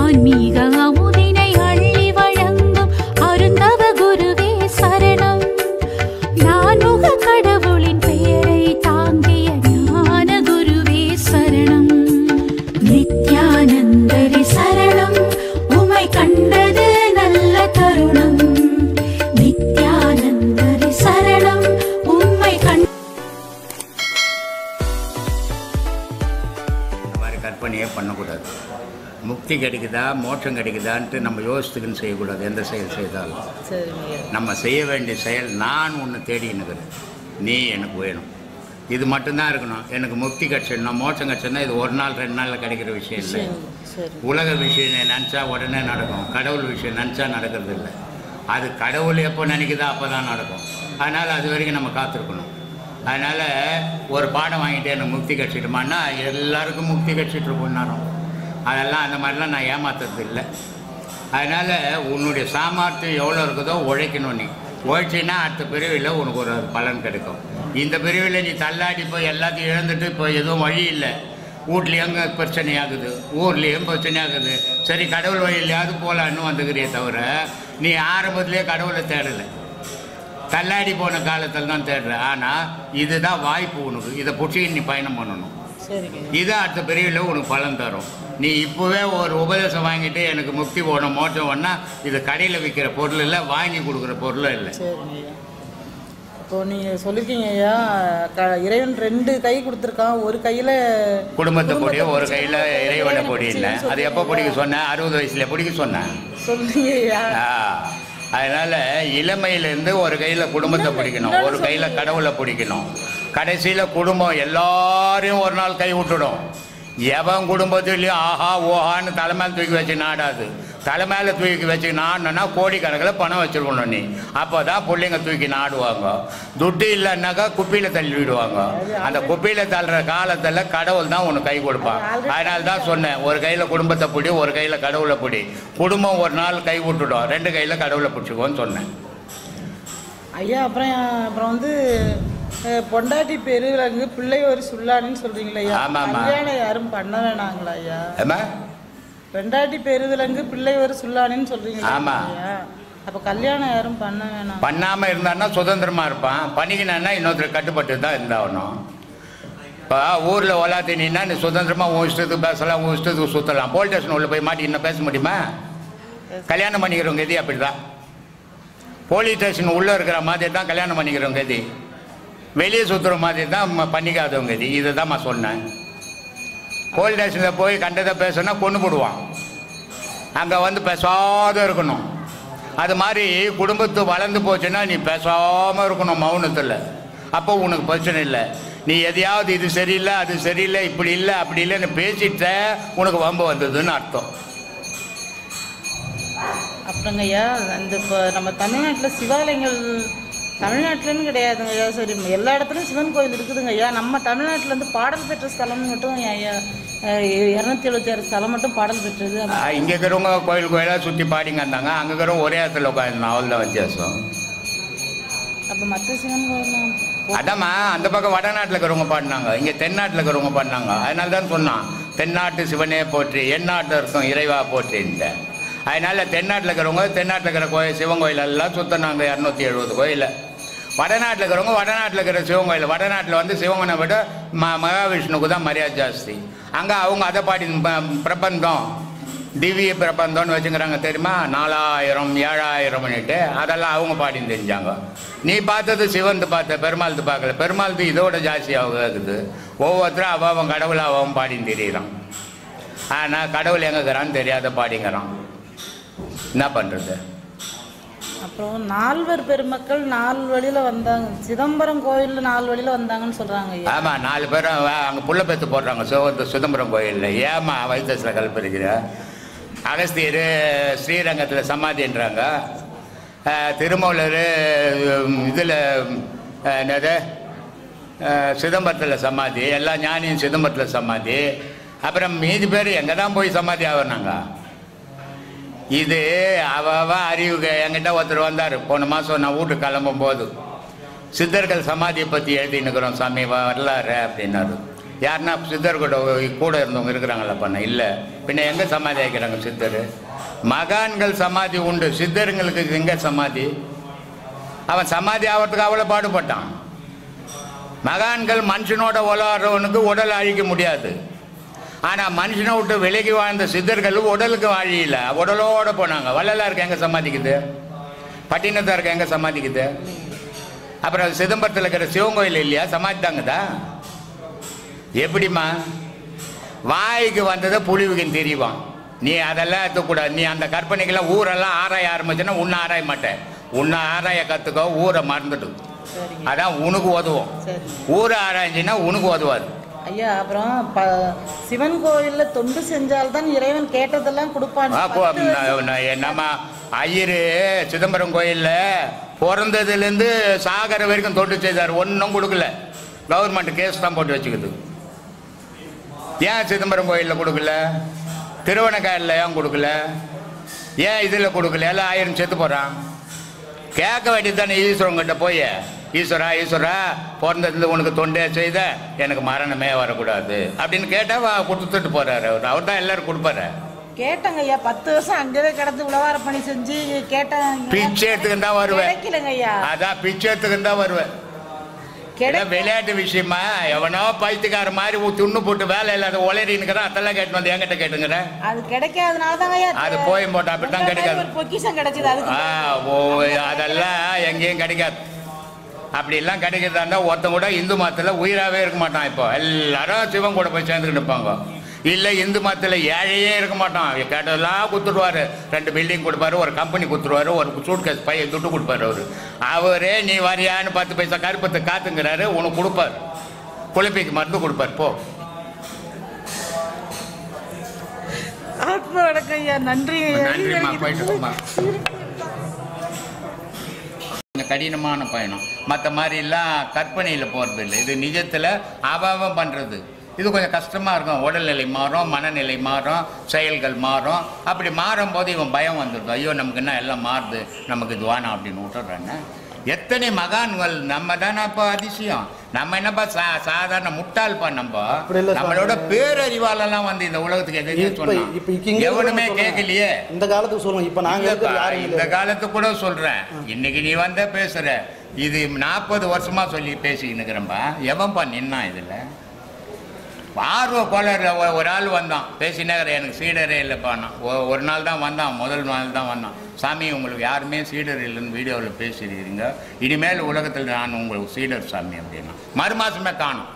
ஆன்மீக அமுதினை அள்ளி வழங்கும் அருந்தவ குருவே சரணம் நான்முக கடவுளின் பெயரை தாங்கிய ஞான குருவே சரணம் நித்யானந்தரி சரணம் உமை கண்டது நல்ல தருணம் நித்யானந்தரி சரணம் உம்மை கண்ட இந்த மாதிரி கற்பனையே பண்ணக்கூடாது முக்தி கிடைக்குதா மோட்சம் கிடைக்குதான்ட்டு நம்ம யோசித்துக்குன்னு செய்யக்கூடாது எந்த செயல் செய்தாலும் சரிங்க ஐயா நம்ம செய்ய வேண்டிய செயல் நான் ஒன்று தேடினுக்கிறேன் நீ எனக்கு வேணும் இது மட்டும்தான் இருக்கணும் எனக்கு முக்தி கிடச்சிடணும் மோட்சம் கிடச்சிடணும் இது ஒரு நாள் ரெண்டு நாளில் கிடைக்கிற விஷயம் இல்லை சரி உலக விஷயம் நினச்சா உடனே நடக்கும் கடவுள் விஷயம் நினச்சா நடக்கிறது இல்லை அது கடவுள் எப்போ நினைக்குதோ அப்போ தான் நடக்கும் அதனால் அது வரைக்கும் நம்ம காத்திருக்கணும் அதனால் ஒரு பாடம் வாங்கிட்டு எனக்கு முக்தி கிடச்சிட்டுமான்னா எல்லாருக்கும் முக்தி கிடச்சிட்டு இருக்கும் நேரம் அதெல்லாம் அந்த மாதிரிலாம் நான் ஏமாத்துறது இல்லை அதனால் உன்னுடைய சாமர்த்தியம் எவ்வளோ இருக்குதோ உழைக்கணும் நீ உழைச்சின்னா அடுத்த பிரிவில் உனக்கு ஒரு பலன் கிடைக்கும் இந்த பிரிவில் நீ தள்ளாடி போய் எல்லாத்தையும் இழந்துட்டு இப்போ எதுவும் வழி இல்லை வீட்லேயும் பிரச்சனை ஆகுது ஊர்லேயும் பிரச்சனை ஆகுது சரி கடவுள் வழியிலையாவது போகலான்னு வந்துக்கிறியே தவிர நீ ஆரம்பத்திலே கடவுளை தேடலை தள்ளாடி போன காலத்தில் தான் தேடுற ஆனால் இதுதான் வாய்ப்பு உனக்கு இதை பிடிச்சி நீ பயணம் பண்ணணும் சரிங்க இது அடுத்த பிரிவில் உனக்கு பலன் தரும் நீ இப்போவே ஒரு உபதேசம் வாங்கிட்டு எனக்கு முக்தி போகணும் மோட்சம் வேணா இது கடையில் விற்கிற பொருள் இல்லை வாங்கி கொடுக்குற பொருளும் இல்லை சரிங்க ஐயா இப்போ நீங்கள் சொல்லிருக்கீங்க ஐயா க இறைவன் ரெண்டு கை கொடுத்துருக்கான் ஒரு கையில் குடும்பத்தை பொடி ஒரு கையில் இறைவனை பொடி இல்லை அது எப்போ பிடிக்க சொன்னேன் அறுபது வயசுல பிடிக்க சொன்னேன் சொல்றீங்க ஐயா ஆ, அதனால இளமையிலேருந்து ஒரு கையில் குடும்பத்தை பிடிக்கணும் ஒரு கையில் கடவுளை பிடிக்கணும் கடைசியில் குடும்பம் எல்லாரையும் ஒரு நாள் கை விட்டுடும் எவன் குடும்பத்துலேயும் ஆஹா ஓஹான்னு தலைமையில் தூக்கி வச்சு நாடாது தலைமையில தூக்கி வச்சு நாடணுன்னா கோடிக்கணக்கில் பணம் வச்சிருக்கணும் நீ அப்போ தான் பிள்ளைங்க தூக்கி நாடுவாங்க துட்டு இல்லைன்னாக்கா குப்பையில் தள்ளி விடுவாங்க அந்த குப்பையில் தள்ளுற காலத்தில் கடவுள் தான் உனக்கு கை கொடுப்பான் அதனால தான் சொன்னேன் ஒரு கையில் குடும்பத்தை பிடி ஒரு கையில் கடவுளை பிடி குடும்பம் ஒரு நாள் கை விட்டுடும் ரெண்டு கையில் கடவுளை பிடிச்சிக்கோன்னு சொன்னேன் ஐயா அப்புறம் அப்புறம் வந்து அஹ், பொண்டாட்டி பெருவிலங்கு பிள்ளை ஒரு சுல்லானின்னு சொல்றீங்களா ஐயா ஆமா, ஆமா. கல்யாணம் யாரும் பண்ண வேணாங்களா ஐயா ஏமா பெண்டாட்டி பெருவிலங்கு பிள்ளை ஒரு சுல்லானின்னு சொல்றீங்களா ஆமா. ஐயா அப்ப கல்யாணம் யாரும் பண்ண வேணாம் பண்ணாமல் இருந்தான்னா சுதந்திரமாக இருப்பான் பண்ணிக்கினான்னா இன்னொருத்தர் கட்டுப்பட்டு தான் இருந்தாகணும் இப்போ ஊரில் ஒலாத்தினா நீ சுதந்திரமாக உன் இஷ்டத்துக்கு பேசலாம் உன் இஷ்டத்துக்கு சுற்றலாம் போலீஸ் ஸ்டேஷன் உள்ள போய் மாட்டி இன்னும் பேச முடியுமா கல்யாணம் பண்ணிக்கிறவங்க எதி அப்படி தான் போலீஸ் ஸ்டேஷன் உள்ளே இருக்கிற மாதிரி தான் கல்யாணம் பண்ணிக்கிறவங்க எதி வெளியே சுற்றுற மாதிரி தான் ம- பண்ணிக்காதவங்க எதி இதை தான் நான் சொன்னேன் போலீஸ் ஸ்டேஷனில் போய் கண்டதை பேசுனா கொண்டு போடுவான் அங்கே வந்து பேசாத இருக்கணும் அது மாதிரி குடும்பத்து வளர்ந்து போச்சுன்னா நீ பேசாமல் இருக்கணும் மௌனத்தில் அப்போ உனக்கு பிரச்சனை இல்லை நீ எதையாவது இது சரியில்லை அது சரியில்லை இப்படி இல்லை அப்படி இல்லைன்னு பேசிட்ட உனக்கு வம்பு வந்ததுன்னு அர்த்தம் அப்புறங்க ஐயா அந்த இப்போ நம்ம தமிழ்நாட்டில் சிவாலயங்கள் தமிழ்நாட்டிலன்னு கிடையாதுங்க ஐயா சரி எல்லா இடத்துலையும் சிவன் கோயில் இருக்குதுங்க ஐயா நம்ம தமிழ்நாட்டில் இருந்து பாடல் பெற்ற ஸ்தலம் மட்டும் ஐயா இரநூத்தி எழுபத்தி ஆறு ஸ்தலம் மட்டும் பாடல் பெற்றது இங்கே இருக்கிறவங்க கோயில் கோயிலாக சுற்றி பாடிங்க இருந்தாங்க அங்கே இருக்கிறவங்க ஒரே இடத்துல உட்காந்துருந்தோம் அவ்வளோதான் வித்தியாசம் அப்போ மற்ற சிவன் கோயில் அதாம்மா அந்த பக்கம் வடநாட்டில் இருக்கிறவங்க பாடினாங்க இங்கே தென்னாட்டில் இருக்கிறவங்க பாடினாங்க அதனால தான் சொன்னான் தென்னாட்டு சிவனே போற்றி எந்நாட்டில் இருக்கும் இறைவா போற்றின்ட்டு அதனால தென்னாட்டில் இருக்கிறவங்க தென்னாட்டில் இருக்கிற கோயில் சிவன் கோயில் எல்லாம் சுற்றினாங்க இரநூத்தி எழுபது கோயிலை வடநாட்டில் இருக்கிறவங்க வடநாட்டில் இருக்கிற சிவன் கோயில் வடநாட்டில் வந்து சிவனை விட ம மகாவிஷ்ணுவுக்கு தான் மரியாதை ஜாஸ்தி அங்கே அவங்க அதை பாடி ப- பிரபந்தம் திவ்ய பிரபந்தம்னு வச்சுக்கிறாங்க தெரியுமா நாலாயிரம் ஏழாயிரம்னுட்டு அதெல்லாம் அவங்க பாடின்னு தெரிஞ்சாங்க நீ பார்த்தது சிவந்து பார்த்த பெருமாள்து பார்க்கல பெருமாள்து இதோட ஜாஸ்தியாக இருக்குது ஒவ்வொருத்தரும் அவ அவன் கடவுளை அவன் பாடின்னு தெரியுறான் ஆனால் கடவுள் எங்கே இருக்கிறான்னு தெரியாத பாடிங்கிறான் என்ன பண்ணுறது அப்புறம் நால்வர் பெருமக்கள் நாலு வழியில வந்தாங்க சிதம்பரம் கோயில்ல நாலு வழியில வந்தாங்கன்னு சொல்றாங்க ஐயா ஆமாம் நாலு பேரும் அங்கே புள்ள பெத்து போடுறாங்க சிவந்த சிதம்பரம் கோயிலில் ஏமா வைத்தஸில் கல்பறிக்கிற அகஸ்தியர் ஸ்ரீரங்கத்தில் சமாதின்றாங்க அஹ், திருமூலர் இதில் என்னது அஹ், சிதம்பரத்தில் சமாதி எல்லா ஞானியும் சிதம்பரத்தில் சமாதி அப்புறம் மீதி பேர் எங்கே தான் போய் சமாதி ஆகுறாங்க இது அவ அவ அறிவுக்கு என்கிட்ட ஒருத்தர் வந்தார் போன மாதம் நான் வீட்டுக்கு கிளம்பும் போது சித்தர்கள் சமாதியை பற்றி எழுதினுக்கிறோம் சாமி வரலாறு அப்படின்னாரு யாருன்னா சித்தர் கூட கூட இருந்தவங்க இருக்கிறாங்களா பண்ண இல்லை பின்ன எங்கே சமாதி ஆக்கிறாங்க சித்தர் மகான்கள் சமாதி உண்டு சித்தருங்களுக்கு எங்கே சமாதி அவன் சமாதி ஆகிறதுக்கு அவ்வளோ பாடுபட்டான் மகான்கள் மனுஷனோட உலாடுறவனுக்கு உடல் அழிக்க முடியாது ஆனால் மனுஷனை விட்டு விலகி வாழ்ந்த சித்தர்கள் உடலுக்கு வாழியில உடலோட போனாங்க வள்ளலாருக்கு எங்கே சமாதிக்குது பட்டினத்தாருக்கு எங்கே சமாதிக்குது அப்புறம் சிதம்பரத்தில் இருக்கிற சிவன் கோயில் இல்லையா சமாதி தாங்கதா எப்படிம்மா வாய்க்கு வந்ததை புலிவுக்குன்னு தெரியுவான் நீ அதெல்லாம் எடுத்துக்கூடாது நீ அந்த கற்பனைக்கெல்லாம் ஊரெல்லாம் ஆராய ஆரம்பிச்சுன்னா உன்னை ஆராய மாட்டேன் உன்னை ஆராய கற்றுக்கோ ஊரை மறந்துட்டு சரிங்க அதான் உனக்கு உதவும் சரி ஊரை ஆராய்ஞ்சின்னா உனக்கு உதவாது ஐயா அப்புறம் ப சிவன் கோயில்ல தொண்டு செஞ்சால்தான் இறைவன் கேட்டதெல்லாம் கொடுப்பான் ஆ, கோ- பத்து வருஷம் ந- ந- நம்ம ஐயர் சிதம்பரம் கோயிலில் பிறந்ததுலேருந்து சாகர வரைக்கும் தொண்டு செய்தார் ஒன்றும் கொடுக்கல கவர்மெண்ட் கேஸ் தான் போட்டு வச்சுக்குது ஏன் சிதம்பரம் கோயிலில் கொடுக்கல திருவண்ணக்காயில் ஏன் கொடுக்கல ஏன் இதில் கொடுக்கல எல்லாம் ஆயிரம் செத்து போகிறான் கேட்க வேண்டியது தானே ஈஸ்வரங்கிட்ட போய் ஈஸ்வரா ஈஸ்வரா பிறந்ததுல உனக்கு தொண்டே செய்த எனக்கு மரணமே வரக்கூடாது அப்படின்னு கேட்டால் கொடுத்துட்டு போகிறாரு அவர் அவர் தான் எல்லாரும் கொடுப்பாரு கேட்டங்க ஐயா பத்து வருஷம் அங்கவே கிடந்து உழவார பணி செஞ்சு கேட்டேன் பிச்சை எடுத்துக்கு தான் வருவேன் கிடைக்கலங்க ஐயா அதான் பிச்சை எடுத்துக்கு தான் வருவேன் கிடை ஏதோ விளையாட்டு விஷயமா எவனோ பைத்தியக்கார மாதிரி ஊ- துண்ணு போட்டு வேலை இல்லாத உளறினுக்கிறேன் அதெல்லாம் கேட்டு வந்து என்கிட்ட கேட்டுங்கிற அது கிடைக்காதனால தாங்க ஐயா அது போய் போட்டு அப்படித்தான் உங்க கிடைக்காது. மாதிரி ஒரு பொக்கிஷம் கிடைச்சது அதுக்கு ஆ ஓ அதெல்லாம் எங்கேயும் கிடைக்காது அப்படிலாம் கிடைக்கிறதா இருந்தால் ஒருத்தன் கூட இந்து மதத்தில் உயிராகவே இருக்க மாட்டான் இப்போ எல்லாரும் சிவன் கூட போய் சேர்ந்துக்கிட்டு இருப்பாங்க இல்லை இந்து மதத்தில் ஏழையே இருக்க மாட்டான் கேட்டதெல்லாம் கொடுத்துருவாரு ரெண்டு பில்டிங் கொடுப்பாரு ஒரு கம்பெனி கொடுத்துருவாரு ஒரு சூட்கேஸ் பையன் துட்டு கொடுப்பாரு அவரு அவரே நீ வரியான்னு பத்து பைசா கருப்பத்தை காத்துங்கிறாரு உனக்கு கொடுப்பாரு குழப்பிக்கு மருந்து கொடுப்பாரு போ ஆத்ம வணக்கம் ஐயா நன்றி ஐயா. நன்றிம்மா போயிட்டு வாம்மா. கொஞ்சம் கடினமான பயணம் மற்ற மாதிரிலாம் கற்பனையில் போகிறது இல்லை இது நிஜத்தில் அபாவம் பண்ணுறது இது கொஞ்சம் கஷ்டமாக இருக்கும் உடல்நிலை மாறும் மனநிலை மாறும் செயல்கள் மாறும் அப்படி மாறும்போது இவன் பயம் வந்துடுது ஐயோ நமக்கு என்ன எல்லாம் மாறுது நமக்கு இது வேணாம் அப்படின்னு விட்டுறானே எத்தனை மகான்கள் நம்ம தானே இப்போ அதிசயம் நம்ம என்னப்பா சா சாதாரண முட்டாள்ப்பா நம்ம அப்படி இல்ல சாமி. நம்மளோட பேரறிவாலெல்லாம் வந்து இந்த உலகத்துக்கு எதையும் இப்ப இப்ப இங்க இங்க எவனுமே இருக்கிறவங்க கேட்கலையே சொல்லுங்க. இந்த காலத்துக்கு சொல்லுங்க இப்ப நாங்க இல்லப்பா, இருக்கிறது யாரும் இந்த இல்லை காலத்து கூட சொல்றேன் இன்னைக்கு நீ வந்த பேசுற இது நாற்பது வருஷமா சொல்லி பேசிக்கிட்டு இருக்கிறேன்பா எவன்பா நின்னா இதுல ஆர்வ கோளர் ஒரு ஆள் வந்தான் பேசினார் எனக்கு சீடரே இல்லைப்பா நான் ஒ- ஒரு நாள் தான் வந்தான் முதல் நாள் தான் வந்தான் சாமி உங்களுக்கு யாருமே சீடர் இல்லைன்னு வீடியோவில் பேசியிருக்கீங்க இனிமேல் உலகத்தில் நான் உங்களுக்கு சீடர் சாமி அப்படின்னா மறுமாசமே காணும்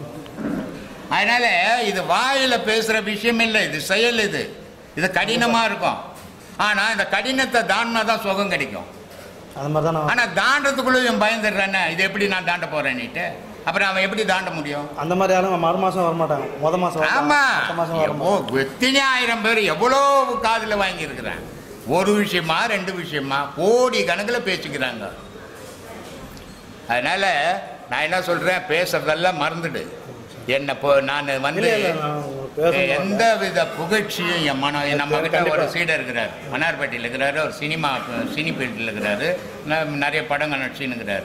அதனால இது வாயில பேசுற விஷயம் இல்லை இது செயல் இது இது கடினமா இருக்கும் ஆனா இந்த கடினத்தை தாண்டினா தான் சுகம் கிடைக்கும் அது மாதிரி தான் நான் ஆனா தாண்டத்துக்குள்ள இவன் பயந்துடுறானே இது எப்படி நான் தாண்ட போறேன்னுட்டு அப்புறம் அவன் எப்படி தாண்ட முடியும் அந்த மாதிரி யாரும் மறு மாசம் வர மாட்டாங்க முத மாசம் ஆமா அடுத்த மாசம் வர எவ்வளோ எத்தனை ஆயிரம் பேர் எவ்வளோ காதுல வாங்கியிருக்கிறான் ஒரு விஷயமா ரெண்டு விஷயமா கோடி கணக்கில் பேசிக்கிறாங்க அதனால நான் என்ன சொல்றேன் பேசுறதெல்லாம் மறந்துடு என்ன இப்போ நான் வந்து இல்ல, இல்ல, நான் உங்களுக்கு பேசணும் எந்த வித புகழ்ச்சியும் என் மனம் நம்ம கிட்ட ஒரு கண்டிப்பா. சீடர் இருக்கிறார் மன்னார்பேட்டையில் இருக்கிறாரு ஒரு சினிமா சினி ஃபீல்டில் இருக்கிறாரு ந- நிறைய படங்கள் நடிச்சுன்னு இருக்கிறாரு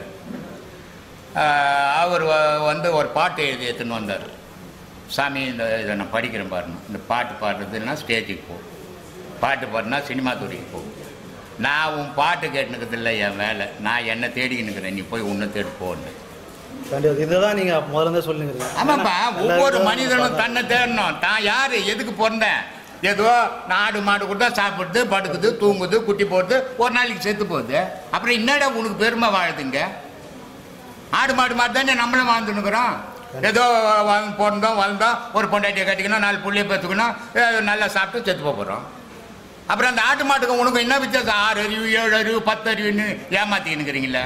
ஆஹ் அவர் வ- வந்து ஒரு பாட்டு எழுதி எடுத்துன்னு வந்தார் சாமி இந்த இதை நான் படிக்கிறேன் பாருங்க இந்த பாட்டு பாடுறதுன்னா ஸ்டேஜுக்கு போ பாட்டு பாடுனா சினிமா துறைக்கு போ நான் உன் பாட்டு கேட்டுனுக்கிறது இல்லை என் வேலை நான் என்ன தேடிக்கின்னு இருக்கிறேன் நீ போய் உன்னை தேடி போன்னு கண்டிப்பா இதுதான் நீங்க முதல்ல இருந்தே சொல்லுங்க ஆமாப்பா ஒவ்வொரு மனிதனும் தன்னை தேடணும் தான் யாரு எதுக்கு பிறந்தேன் ஏதோ நாடு மாடு கூட சாப்பிடுது படுக்குது தூங்குது குட்டி போடுது ஒரு நாளைக்கு செத்து போகுது அப்புறம் என்னடா உனக்கு பெருமை வாழுதுங்க ஆடு மாடு மாதிரி தானே நம்மளும் வாழ்ந்துனுக்குறோம் ஏதோ வாழ் பிறந்தோம் வளர்ந்தோம் ஒரு பொண்டாட்டியை கட்டிக்கணும் நாலு புள்ளைய பெற்றுக்கணும் ஏ, நல்லா சாப்பிட்டு செத்து போக போகிறோம் அப்புறம் அந்த ஆட்டு மாட்டுக்கு உனக்கு என்ன வித்தியாசம் ஆறு அறிவு ஏழு அறிவு பத்து அறிவுன்னு ஏமாத்தின்னுக்கிறீங்களே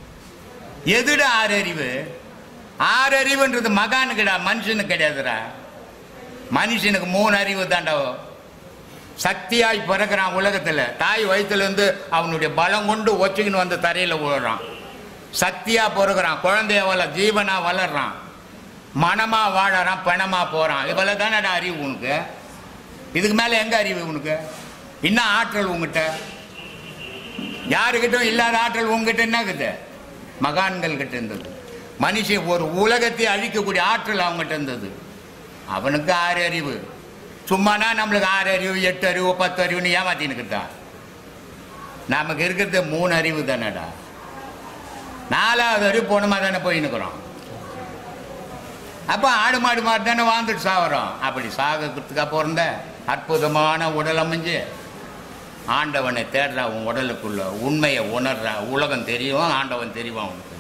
எதுடா ஆறு அறிவு ஆறு அறிவுன்றது மகானுக்குடா மனுஷனுக்கு கிடையாதுடா மனுஷனுக்கு மூணு அறிவு தாண்டா சக்தியாய் பிறக்கிறான் உலகத்தில் தாய் வயிற்றுலேருந்து அவனுடைய பலம் கொண்டு ஒச்சுக்கின்னு வந்து தரையில் விழுறான் சக்தியா பிறகுறான் குழந்தைய வள ஜீவனா வளர்றான் மனமா வாழறான் பணமா போறான் இவ்வளவு தானடா அறிவு உனக்கு இதுக்கு மேல எங்க அறிவு உனக்கு இன்னும் ஆற்றல் உங்ககிட்ட யாருக்கிட்டும் இல்லாத ஆற்றல் உங்ககிட்ட என்ன இருக்குது மகான்கள் கிட்ட இருந்தது மனுஷன் ஒரு உலகத்தை அழிக்கக்கூடிய ஆற்றல் அவங்ககிட்ட இருந்தது அவனுக்கு ஆறு அறிவு சும்மானா நம்மளுக்கு ஆறு அறிவு எட்டு அறிவு பத்து அறிவுன்னு ஏமாத்தினுக்கிட்டா நமக்கு இருக்கிறது மூணு அறிவு தானேடா நாலாவது அறிவு போனமா தானே போயின்னுக்குறோம் அப்போ ஆடு மாடு மாடு தானே வாழ்ந்துட்டு சாகுறோம் அப்படி சாகிறதுக்கா பிறந்த அற்புதமான உடல் அமைஞ்சு ஆண்டவனை தேடுறா உன் உடலுக்குள்ள உண்மையை உணர்றா உலகம் தெரியும் ஆண்டவன் தெரியும் அவனுக்கு